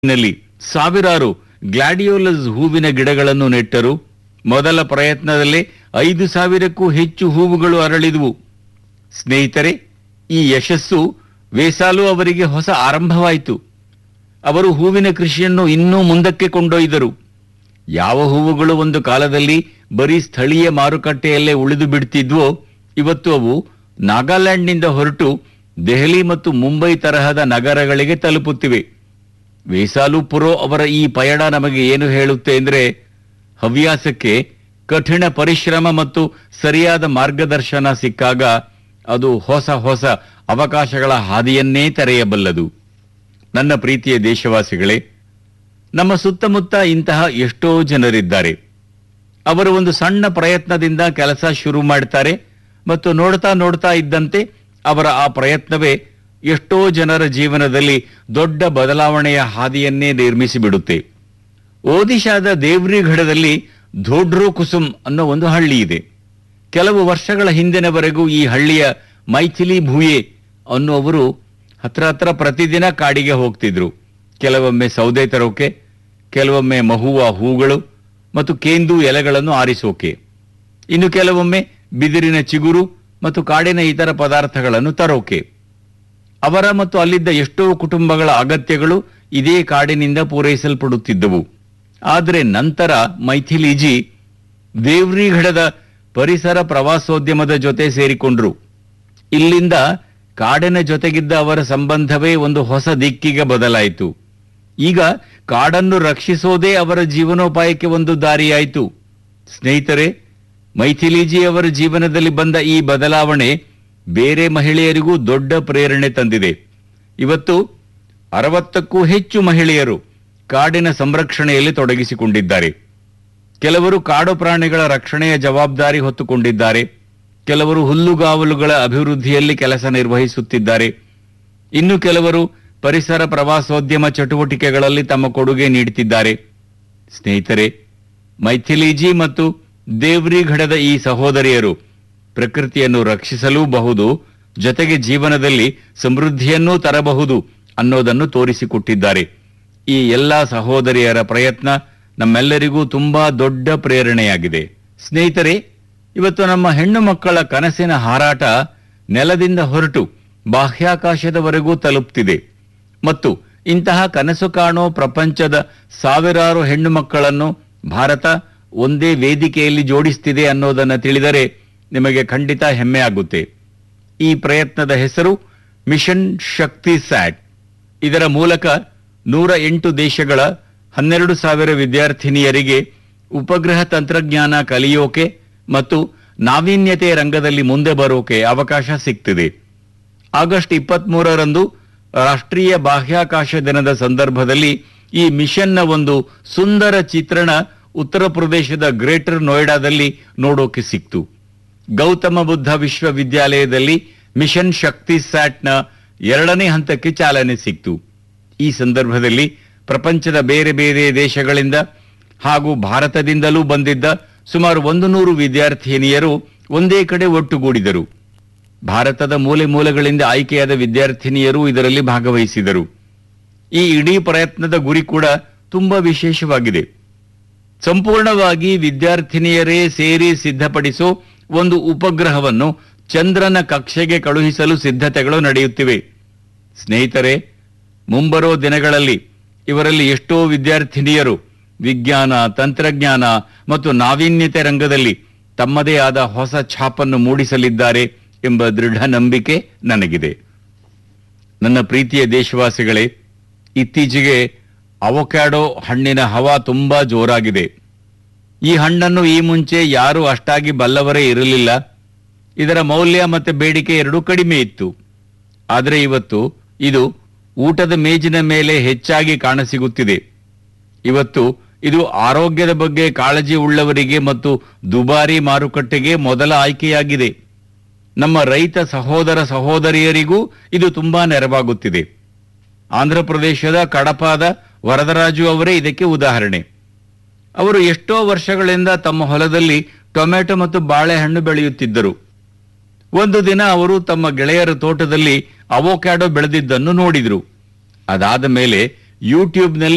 ನಲ್ಲಿ ಸಾವಿರಾರು ಗ್ಲಾಡಿಯೋಲಸ್ ಹೂವಿನ ಗಿಡಗಳನ್ನು ನೆಟ್ಟರು ಮೊದಲ ಪ್ರಯತ್ನದಲ್ಲೇ ಐದು ಸಾವಿರಕ್ಕೂ ಹೆಚ್ಚು ಹೂವುಗಳು ಅರಳಿದುವು ಸ್ನೇಹಿತರೆ ಈ ಯಶಸ್ಸು ವೇಸಾಲು ಅವರಿಗೆ ಹೊಸ ಆರಂಭವಾಯಿತು ಅವರು ಹೂವಿನ ಕೃಷಿಯನ್ನು ಇನ್ನೂ ಮುಂದಕ್ಕೆ ಕೊಂಡೊಯ್ದರು ಯಾವ ಹೂವುಗಳು ಒಂದು ಕಾಲದಲ್ಲಿ ಬರೀ ಸ್ಥಳೀಯ ಮಾರುಕಟ್ಟೆಯಲ್ಲೇ ಉಳಿದು ಬಿಡ್ತಿದ್ವೋ ಇವತ್ತು ಅವು ನಾಗಾಲ್ಯಾಂಡ್ನಿಂದ ಹೊರಟು ದೆಹಲಿ ಮತ್ತು ಮುಂಬೈ ತರಹದ ನಗರಗಳಿಗೆ ತಲುಪುತ್ತಿವೆ ವೇಸಾಲು ಪುರೋ ಅವರ ಈ ಪಯಣ ನಮಗೆ ಏನು ಹೇಳುತ್ತೆ ಅಂದ್ರೆ ಹವ್ಯಾಸಕ್ಕೆ ಕಠಿಣ ಪರಿಶ್ರಮ ಮತ್ತು ಸರಿಯಾದ ಮಾರ್ಗದರ್ಶನ ಸಿಕ್ಕಾಗ ಅದು ಹೊಸ ಹೊಸ ಅವಕಾಶಗಳ ಹಾದಿಯನ್ನೇ ತೆರೆಯಬಲ್ಲದು ನನ್ನ ಪ್ರೀತಿಯ ದೇಶವಾಸಿಗಳೇ ನಮ್ಮ ಸುತ್ತಮುತ್ತ ಇಂತಹ ಎಷ್ಟೋ ಜನರಿದ್ದಾರೆ ಅವರು ಒಂದು ಸಣ್ಣ ಪ್ರಯತ್ನದಿಂದ ಕೆಲಸ ಶುರು ಮಾಡ್ತಾರೆ ಮತ್ತು ನೋಡ್ತಾ ನೋಡ್ತಾ ಇದ್ದಂತೆ ಅವರ ಆ ಪ್ರಯತ್ನವೇ ಎಷ್ಟೋ ಜನರ ಜೀವನದಲ್ಲಿ ದೊಡ್ಡ ಬದಲಾವಣೆಯ ಹಾದಿಯನ್ನೇ ನಿರ್ಮಿಸಿ ಬಿಡುತ್ತೆ ಒಡಿಶಾದ ದೇವ್ರಿಘಡದಲ್ಲಿ ಧೋಡ್ರೋ ಕುಸುಮ್ ಅನ್ನೋ ಒಂದು ಹಳ್ಳಿ ಇದೆ ಕೆಲವು ವರ್ಷಗಳ ಹಿಂದಿನವರೆಗೂ ಈ ಹಳ್ಳಿಯ ಮೈಥಿಲಿ ಭೂಯೆ ಅನ್ನುವರು ಹತ್ರ ಹತ್ರ ಪ್ರತಿದಿನ ಕಾಡಿಗೆ ಹೋಗ್ತಿದ್ರು ಕೆಲವೊಮ್ಮೆ ಸೌದೆ ತರೋಕೆ ಕೆಲವೊಮ್ಮೆ ಮಹುವ ಹೂಗಳು ಮತ್ತು ಕೇಂದು ಎಲೆಗಳನ್ನು ಆರಿಸೋಕೆ ಇನ್ನು ಕೆಲವೊಮ್ಮೆ ಬಿದಿರಿನ ಚಿಗುರು ಮತ್ತು ಕಾಡಿನ ಇತರ ಪದಾರ್ಥಗಳನ್ನು ತರೋಕೆ ಅವರ ಮತ್ತು ಅಲ್ಲಿದ್ದ ಎಷ್ಟೋ ಕುಟುಂಬಗಳ ಅಗತ್ಯಗಳು ಇದೇ ಕಾಡಿನಿಂದ ಪೂರೈಸಲ್ಪಡುತ್ತಿದ್ದವು ಆದರೆ ನಂತರ ಮೈಥಿಲಿಜಿ ದೇವ್ರಿಘಡದ ಪರಿಸರ ಪ್ರವಾಸೋದ್ಯಮದ ಜೊತೆ ಸೇರಿಕೊಂಡ್ರು ಇಲ್ಲಿಂದ ಕಾಡಿನ ಜೊತೆಗಿದ್ದ ಅವರ ಸಂಬಂಧವೇ ಒಂದು ಹೊಸ ದಿಕ್ಕಿಗೆ ಬದಲಾಯಿತು ಈಗ ಕಾಡನ್ನು ರಕ್ಷಿಸೋದೇ ಅವರ ಜೀವನೋಪಾಯಕ್ಕೆ ಒಂದು ದಾರಿಯಾಯಿತು ಸ್ನೇಹಿತರೆ ಮೈಥಿಲಿಜಿ ಅವರ ಜೀವನದಲ್ಲಿ ಬಂದ ಈ ಬದಲಾವಣೆ ಬೇರೆ ಮಹಿಳೆಯರಿಗೂ ದೊಡ್ಡ ಪ್ರೇರಣೆ ತಂದಿದೆ ಇವತ್ತು ಅರವತ್ತಕ್ಕೂ ಹೆಚ್ಚು ಮಹಿಳೆಯರು ಕಾಡಿನ ಸಂರಕ್ಷಣೆಯಲ್ಲಿ ತೊಡಗಿಸಿಕೊಂಡಿದ್ದಾರೆ ಕೆಲವರು ಕಾಡು ಪ್ರಾಣಿಗಳ ರಕ್ಷಣೆಯ ಜವಾಬ್ದಾರಿ ಹೊತ್ತುಕೊಂಡಿದ್ದಾರೆ ಕೆಲವರು ಹುಲ್ಲುಗಾವಲುಗಳ ಅಭಿವೃದ್ಧಿಯಲ್ಲಿ ಕೆಲಸ ನಿರ್ವಹಿಸುತ್ತಿದ್ದಾರೆ ಇನ್ನು ಕೆಲವರು ಪರಿಸರ ಪ್ರವಾಸೋದ್ಯಮ ಚಟುವಟಿಕೆಗಳಲ್ಲಿ ತಮ್ಮ ಕೊಡುಗೆ ನೀಡುತ್ತಿದ್ದಾರೆ ಸ್ನೇಹಿತರೆ ಮೈಥಿಲಿಜಿ ಮತ್ತು ದೇವ್ರಿಘಡದ ಈ ಸಹೋದರಿಯರು ಪ್ರಕೃತಿಯನ್ನು ರಕ್ಷಿಸಲೂಬಹುದು ಜೊತೆಗೆ ಜೀವನದಲ್ಲಿ ಸಮೃದ್ಧಿಯನ್ನೂ ತರಬಹುದು ಅನ್ನೋದನ್ನು ತೋರಿಸಿಕೊಟ್ಟಿದ್ದಾರೆ ಈ ಎಲ್ಲಾ ಸಹೋದರಿಯರ ಪ್ರಯತ್ನ ನಮ್ಮೆಲ್ಲರಿಗೂ ತುಂಬಾ ದೊಡ್ಡ ಪ್ರೇರಣೆಯಾಗಿದೆ ಸ್ನೇಹಿತರೆ ಇವತ್ತು ನಮ್ಮ ಹೆಣ್ಣು ಮಕ್ಕಳ ಕನಸಿನ ಹಾರಾಟ ನೆಲದಿಂದ ಹೊರಟು ಬಾಹ್ಯಾಕಾಶದವರೆಗೂ ತಲುಪ್ತಿದೆ ಮತ್ತು ಇಂತಹ ಕನಸು ಕಾಣೋ ಪ್ರಪಂಚದ ಸಾವಿರಾರು ಹೆಣ್ಣು ಮಕ್ಕಳನ್ನು ಭಾರತ ಒಂದೇ ವೇದಿಕೆಯಲ್ಲಿ ಜೋಡಿಸ್ತಿದೆ ಅನ್ನೋದನ್ನು ತಿಳಿದರೆ ನಿಮಗೆ ಖಂಡಿತ ಹೆಮ್ಮೆ ಆಗುತ್ತೆ ಈ ಪ್ರಯತ್ನದ ಹೆಸರು ಮಿಷನ್ ಶಕ್ತಿ ಸ್ಯಾಟ್ ಇದರ ಮೂಲಕ ನೂರ ಎಂಟು ದೇಶಗಳ ಹನ್ನೆರಡು ಸಾವಿರ ವಿದ್ಯಾರ್ಥಿನಿಯರಿಗೆ ಉಪಗ್ರಹ ತಂತ್ರಜ್ಞಾನ ಕಲಿಯೋಕೆ ಮತ್ತು ನಾವೀನ್ಯತೆ ರಂಗದಲ್ಲಿ ಮುಂದೆ ಬರೋಕೆ ಅವಕಾಶ ಸಿಗ್ತಿದೆ ಆಗಸ್ಟ್ ಇಪ್ಪತ್ಮೂರರಂದು ರಾಷ್ಟ್ರೀಯ ಬಾಹ್ಯಾಕಾಶ ದಿನದ ಸಂದರ್ಭದಲ್ಲಿ ಈ ಮಿಷನ್ನ ಒಂದು ಸುಂದರ ಚಿತ್ರಣ ಉತ್ತರ ಪ್ರದೇಶದ ಗ್ರೇಟರ್ ನೋಯ್ಡಾದಲ್ಲಿ ನೋಡೋಕೆ ಸಿಕ್ತು ಗೌತಮ ಬುದ್ಧ ವಿಶ್ವವಿದ್ಯಾಲಯದಲ್ಲಿ ಮಿಷನ್ ಶಕ್ತಿ ಸ್ಯಾಟ್ನ ಎರಡನೇ ಹಂತಕ್ಕೆ ಚಾಲನೆ ಸಿಕ್ತು ಈ ಸಂದರ್ಭದಲ್ಲಿ ಪ್ರಪಂಚದ ಬೇರೆ ಬೇರೆ ದೇಶಗಳಿಂದ ಹಾಗೂ ಭಾರತದಿಂದಲೂ ಬಂದಿದ್ದ ಸುಮಾರು ಒಂದು ನೂರು ವಿದ್ಯಾರ್ಥಿನಿಯರು ಒಂದೇ ಕಡೆ ಒಟ್ಟುಗೂಡಿದರು ಭಾರತದ ಮೂಲೆ ಮೂಲೆಗಳಿಂದ ಆಯ್ಕೆಯಾದ ವಿದ್ಯಾರ್ಥಿನಿಯರು ಇದರಲ್ಲಿ ಭಾಗವಹಿಸಿದರು ಈ ಇಡೀ ಪ್ರಯತ್ನದ ಗುರಿ ಕೂಡ ತುಂಬಾ ವಿಶೇಷವಾಗಿದೆ ಸಂಪೂರ್ಣವಾಗಿ ವಿದ್ಯಾರ್ಥಿನಿಯರೇ ಸೇರಿ ಸಿದ್ಧಪಡಿಸೋ ಒಂದು ಉಪಗ್ರಹವನ್ನು ಚಂದ್ರನ ಕಕ್ಷೆಗೆ ಕಳುಹಿಸಲು ಸಿದ್ಧತೆಗಳು ನಡೆಯುತ್ತಿವೆ ಸ್ನೇಹಿತರೆ ಮುಂಬರೋ ದಿನಗಳಲ್ಲಿ ಇವರಲ್ಲಿ ಎಷ್ಟೋ ವಿದ್ಯಾರ್ಥಿನಿಯರು ವಿಜ್ಞಾನ ತಂತ್ರಜ್ಞಾನ ಮತ್ತು ನಾವೀನ್ಯತೆ ರಂಗದಲ್ಲಿ ತಮ್ಮದೇ ಆದ ಹೊಸ ಛಾಪನ್ನು ಮೂಡಿಸಲಿದ್ದಾರೆ ಎಂಬ ದೃಢ ನಂಬಿಕೆ ನನಗಿದೆ ನನ್ನ ಪ್ರೀತಿಯ ದೇಶವಾಸಿಗಳೇ ಇತ್ತೀಚೆಗೆ ಅವಕ್ಯಾಡೋ ಹಣ್ಣಿನ ಹವಾ ತುಂಬಾ ಜೋರಾಗಿದೆ ಈ ಹಣ್ಣನ್ನು ಈ ಮುಂಚೆ ಯಾರೂ ಅಷ್ಟಾಗಿ ಬಲ್ಲವರೇ ಇರಲಿಲ್ಲ ಇದರ ಮೌಲ್ಯ ಮತ್ತು ಬೇಡಿಕೆ ಎರಡೂ ಕಡಿಮೆ ಇತ್ತು ಆದರೆ ಇವತ್ತು ಇದು ಊಟದ ಮೇಜಿನ ಮೇಲೆ ಹೆಚ್ಚಾಗಿ ಕಾಣಸಿಗುತ್ತಿದೆ ಇವತ್ತು ಇದು ಆರೋಗ್ಯದ ಬಗ್ಗೆ ಕಾಳಜಿ ಉಳ್ಳವರಿಗೆ ಮತ್ತು ದುಬಾರಿ ಮಾರುಕಟ್ಟೆಗೆ ಮೊದಲ ಆಯ್ಕೆಯಾಗಿದೆ ನಮ್ಮ ರೈತ ಸಹೋದರ ಸಹೋದರಿಯರಿಗೂ ಇದು ತುಂಬಾ ನೆರವಾಗುತ್ತಿದೆ ಆಂಧ್ರಪ್ರದೇಶದ ಕಡಪಾದ ವರದರಾಜು ಅವರೇ ಇದಕ್ಕೆ ಉದಾಹರಣೆ ಅವರು ಎಷ್ಟೋ ವರ್ಷಗಳಿಂದ ತಮ್ಮ ಹೊಲದಲ್ಲಿ ಟೊಮೆಟೊ ಮತ್ತು ಬಾಳೆಹಣ್ಣು ಬೆಳೆಯುತ್ತಿದ್ದರು ಒಂದು ದಿನ ಅವರು ತಮ್ಮ ಗೆಳೆಯರ ತೋಟದಲ್ಲಿ ಅವೋಕ್ಯಾಡೋ ಬೆಳೆದಿದ್ದನ್ನು ನೋಡಿದ್ರು ಅದಾದ ಮೇಲೆ ಯೂಟ್ಯೂಬ್ನಲ್ಲಿ